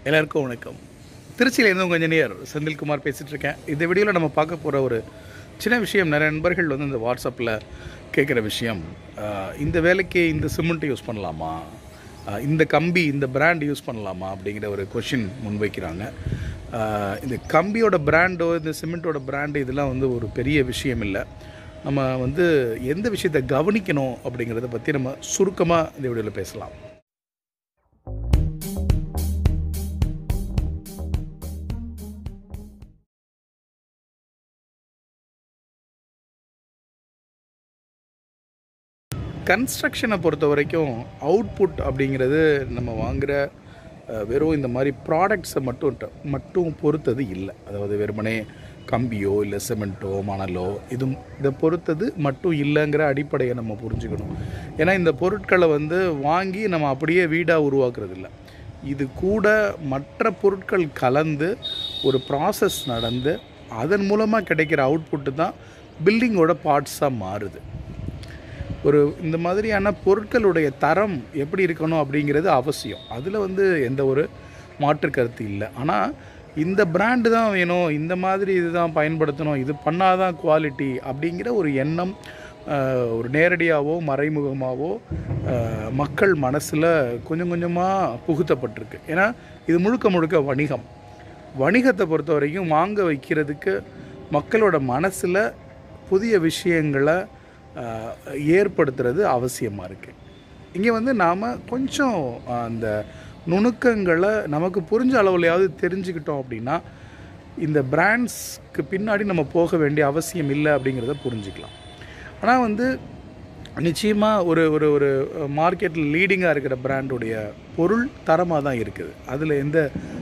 எல்லாருக்கும் வணக்கம் திருச்சியிலேருந்து உங்கள் இன்ஜினியர் செந்தில்குமார் பேசிகிட்டு இருக்கேன் இந்த வீடியோவில் நம்ம பார்க்க போகிற ஒரு சின்ன விஷயம் நிறைய நண்பர்கள் வந்து இந்த வாட்ஸ்அப்பில் கேட்குற விஷயம் ஆஹ், இந்த வேலைக்கு இந்த சிமெண்ட் யூஸ் பண்ணலாமா ஆஹ், இந்த கம்பி இந்த பிராண்ட் யூஸ் பண்ணலாமா அப்படிங்கிற ஒரு கொஷின் முன்வைக்கிறாங்க ஆஹ், இந்த கம்பியோட பிராண்டோ இந்த சிமெண்ட்டோட பிராண்டு இதெல்லாம் வந்து ஒரு பெரிய விஷயம் இல்லை நம்ம வந்து எந்த விஷயத்தை கவனிக்கணும் அப்படிங்கிறத பற்றி நம்ம சுருக்கமாக இந்த வீடியோவில் பேசலாம் கன்ஸ்ட்ரக்ஷனை பொறுத்த வரைக்கும் அவுட்புட் அப்படிங்கிறது நம்ம வாங்குகிற அஹ், வெறும் இந்த மாதிரி ப்ராடக்ட்ஸை மட்டும் ட- மட்டும் பொறுத்தது இல்லை அதாவது வெறுமனே கம்பியோ இல்லை சிமெண்ட்டோ மணலோ இது இதை பொறுத்தது மட்டும் இல்லைங்கிற அடிப்படையை நம்ம புரிஞ்சுக்கணும் ஏன்னா இந்த பொருட்களை வந்து வாங்கி நம்ம அப்படியே வீடாக உருவாக்குறது இல்லை இது கூட மற்ற பொருட்கள் கலந்து ஒரு ப்ராசஸ் நடந்து அதன் மூலமாக கிடைக்கிற அவுட்புட்டு தான் பில்டிங்கோட பார்ட்ஸாக மாறுது ஒரு இந்த மாதிரியான பொருட்களுடைய தரம் எப்படி இருக்கணும் அப்படிங்கிறது அவசியம் அதில் வந்து எந்த ஒரு மாற்று கருத்து இல்லை ஆனால் இந்த பிராண்டு தான் வேணும் இந்த மாதிரி இதுதான் பயன்படுத்தணும் இது பண்ணாதான் குவாலிட்டி அப்படிங்கிற ஒரு எண்ணம் ஆஹ், ஒரு நேரடியாகவோ மறைமுகமாகவோ ஆஹ், மக்கள் மனசில் கொஞ்சம் கொஞ்சமாக புகுத்தப்பட்டிருக்கு ஏன்னா இது முழுக்க முழுக்க வணிகம் வணிகத்தை பொறுத்த வரைக்கும் வாங்க வைக்கிறதுக்கு மக்களோட மனசில் புதிய விஷயங்களை ஆஹ், ஏற்படுத்துறது அவசியமாக இருக்குது இங்கே வந்து நாம் கொஞ்சம் அந்த நுணுக்கங்களை நமக்கு புரிஞ்ச அளவுலையாவது தெரிஞ்சுக்கிட்டோம் அப்படின்னா இந்த பிராண்ட்ஸ்க்கு பின்னாடி நம்ம போக வேண்டிய அவசியம் இல்லை அப்படிங்கிறத புரிஞ்சுக்கலாம் ஆனால் வந்து நிச்சயமாக ஒரு ஒரு ஒரு மார்க்கெட்டில் லீடிங்காக இருக்கிற பிராண்டுடைய பொருள் தரமாக தான் இருக்குது அதில் எந்த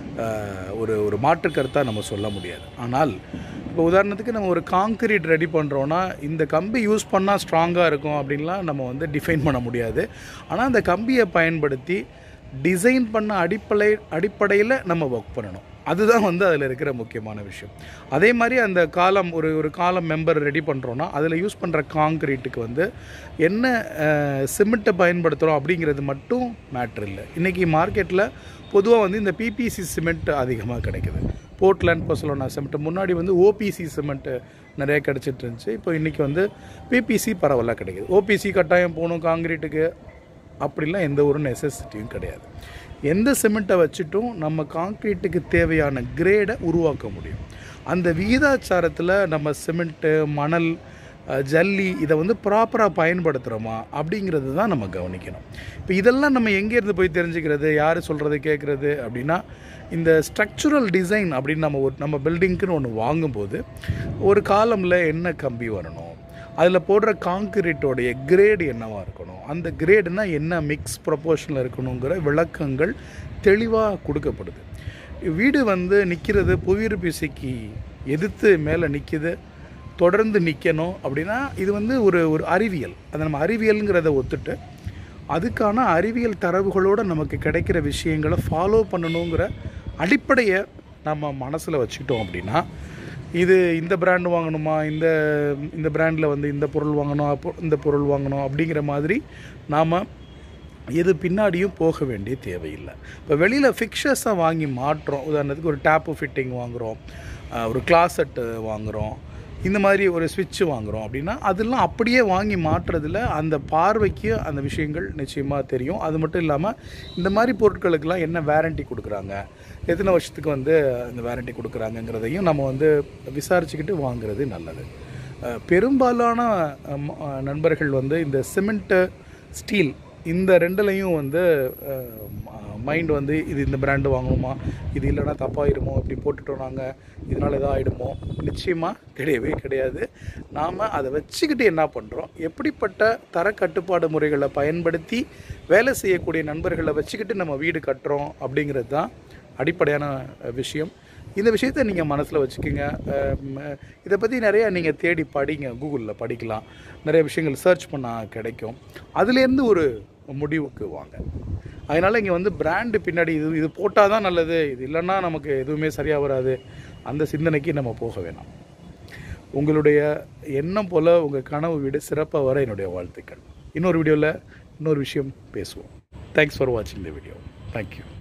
அஹ், ஒரு ஒரு மாற்று கருத்தாக நம்ம சொல்ல முடியாது ஆனால் இப்போ உதாரணத்துக்கு நம்ம ஒரு காங்கிரீட் ரெடி பண்ணுறோன்னா இந்த கம்பி யூஸ் பண்ணால் ஸ்ட்ராங்காக இருக்கும் அப்படின்லாம் நம்ம வந்து டிஃபைன் பண்ண முடியாது ஆனால் அந்த கம்பியை பயன்படுத்தி டிசைன் பண்ண அடிப்படை அடிப்படையில் நம்ம ஒர்க் பண்ணணும் அதுதான் வந்து அதில் இருக்கிற முக்கியமான விஷயம் அதே மாதிரி அந்த காலம் ஒரு ஒரு காலம் மெம்பர் ரெடி பண்ணுறோன்னா அதில் யூஸ் பண்ணுற காங்க்ரீட்டுக்கு வந்து என்ன சிமெண்ட்டை பயன்படுத்துகிறோம் அப்படிங்கிறது மட்டும் மேட்ரு இல்லை இன்றைக்கி மார்க்கெட்டில் பொதுவாக வந்து இந்த பிபிசி சிமெண்ட் அதிகமாக கிடைக்குது போர்ட்லேண்ட் பொசலோனா சிமெண்ட் முன்னாடி வந்து ஓபிசி சிமெண்ட்டு நிறைய கிடச்சிட்டு இருந்துச்சு இப்போ இன்றைக்கி வந்து பிபிசி பரவலாக கிடைக்குது ஓபிசி கட்டாயம் போகணும் காங்கிரீட்டுக்கு அப்படிலாம் எந்த ஒரு நெசசிட்டியும் கிடையாது எந்த சிமெண்ட்டை வச்சுட்டும் நம்ம காங்க்ரீட்டுக்கு தேவையான கிரேடை உருவாக்க முடியும் அந்த விகிதாச்சாரத்தில் நம்ம சிமெண்ட்டு மணல் அஹ், ஜல்லி இதை வந்து ப்ராப்பராக பயன்படுத்துகிறோமா அப்படிங்கிறது தான் நம்ம கவனிக்கணும் இப்போ இதெல்லாம் நம்ம எங்கேருந்து போய் தெரிஞ்சுக்கிறது யார் சொல்கிறது கேட்குறது அப்படின்னா இந்த ஸ்ட்ரக்சுரல் டிசைன் அப்படின்னு நம்ம ஒரு நம்ம பில்டிங்க்குன்னு ஒன்று வாங்கும்போது ஒரு காலமில் என்ன கம்பி வரணும் அதில் போடுற காங்கிரீட்டோடைய கிரேடு என்னவாக இருக்கணும் அந்த கிரேடுனா என்ன மிக்ஸ் ப்ரொபோர்ஷனில் இருக்கணுங்கிற விளக்கங்கள் தெளிவாக கொடுக்கப்படுது வீடு வந்து நிற்கிறது புவியீர்ப்பு விசைக்கு எதிர்த்து மேலே நிற்கிது தொடர்ந்து நிற்கணும் அப்படின்னா இது வந்து ஒரு ஒரு அறிவியல் அதை நம்ம அறிவியலுங்கிறத ஒத்துட்டு அதுக்கான அறிவியல் தரவுகளோடு நமக்கு கிடைக்கிற விஷயங்களை ஃபாலோ பண்ணணுங்கிற அடிப்படையை நம்ம மனசில் வச்சுக்கிட்டோம் அப்படின்னா இது இந்த பிராண்டு வாங்கணுமா இந்த இந்த பிராண்டில் வந்து இந்த பொருள் வாங்கணும் அப்போ இந்த பொருள் வாங்கணும் அப்படிங்கிற மாதிரி நாம் எது பின்னாடியும் போக வேண்டிய தேவையில்லை இப்போ வெளியில் ஃபிக்சர்ஸாக வாங்கி மாட்டுறோம் உதாரணத்துக்கு ஒரு டேப்பு ஃபிட்டிங் வாங்குகிறோம் அஹ் ஒரு கிளாசெட்டு வாங்குகிறோம் இந்த மாதிரி ஒரு ஸ்விட்ச் வாங்குகிறோம் அப்படின்னா அதெல்லாம் அப்படியே வாங்கி மாட்டுறதுல அந்த பார்வைக்கு அந்த விஷயங்கள் நிச்சயமாக தெரியும் அது மட்டும் இல்லாமல் இந்த மாதிரி பொருட்களுக்கெல்லாம் என்ன வேரண்டி கொடுக்குறாங்க எத்தனை வருஷத்துக்கு வந்து இந்த வேரண்டி கொடுக்குறாங்கங்கிறதையும் நம்ம வந்து விசாரிச்சுக்கிட்டு வாங்குறது நல்லது அஹ் பெரும்பாலான அஹ், ம- அஹ், நண்பர்கள் வந்து இந்த சிமெண்ட்டு ஸ்டீல் இந்த ரெண்டுலையும் வந்து மைண்ட் வந்து இது இந்த பிராண்டு வாங்கணுமா இது இல்லைன்னா தப்பாயிருமோ இப்படி போட்டுட்டோம் நாங்கள் இதனால் எதாவது ஆகிடுமோ நிச்சயமாக கிடையவே கிடையாது நாம் அதை வச்சுக்கிட்டு என்ன பண்ணுறோம் எப்படிப்பட்ட தர கட்டுப்பாடு முறைகளை பயன்படுத்தி வேலை செய்யக்கூடிய நண்பர்களை வச்சுக்கிட்டு நம்ம வீடு கட்டுறோம் அப்படிங்கிறது தான் அடிப்படையான அஹ், விஷயம் இந்த விஷயத்தை நீங்கள் மனசில் வச்சுக்கோங்க அஹ், இதை பற்றி நிறைய நீங்கள் தேடி படிங்க கூகுளில் படிக்கலாம் நிறைய விஷயங்கள் சர்ச் பண்ணால் கிடைக்கும் அதுலேருந்து ஒரு முடிவுக்கு வாங்க அதனால் இங்கே வந்து பிராண்டு பின்னாடி இது இது போட்டால் தான் நல்லது இது இல்லைன்னா நமக்கு எதுவுமே சரியாக வராது அந்த சிந்தனைக்கு நம்ம போக வேணாம் உங்களுடைய எண்ணம் போல் உங்கள் கனவு வீடு சிறப்பாக வர என்னுடைய வாழ்த்துக்கள் இன்னொரு வீடியோவில் இன்னொரு விஷயம் பேசுவோம் தேங்க்ஸ் ஃபார் வாட்சிங் த வீடியோ தேங்க்யூ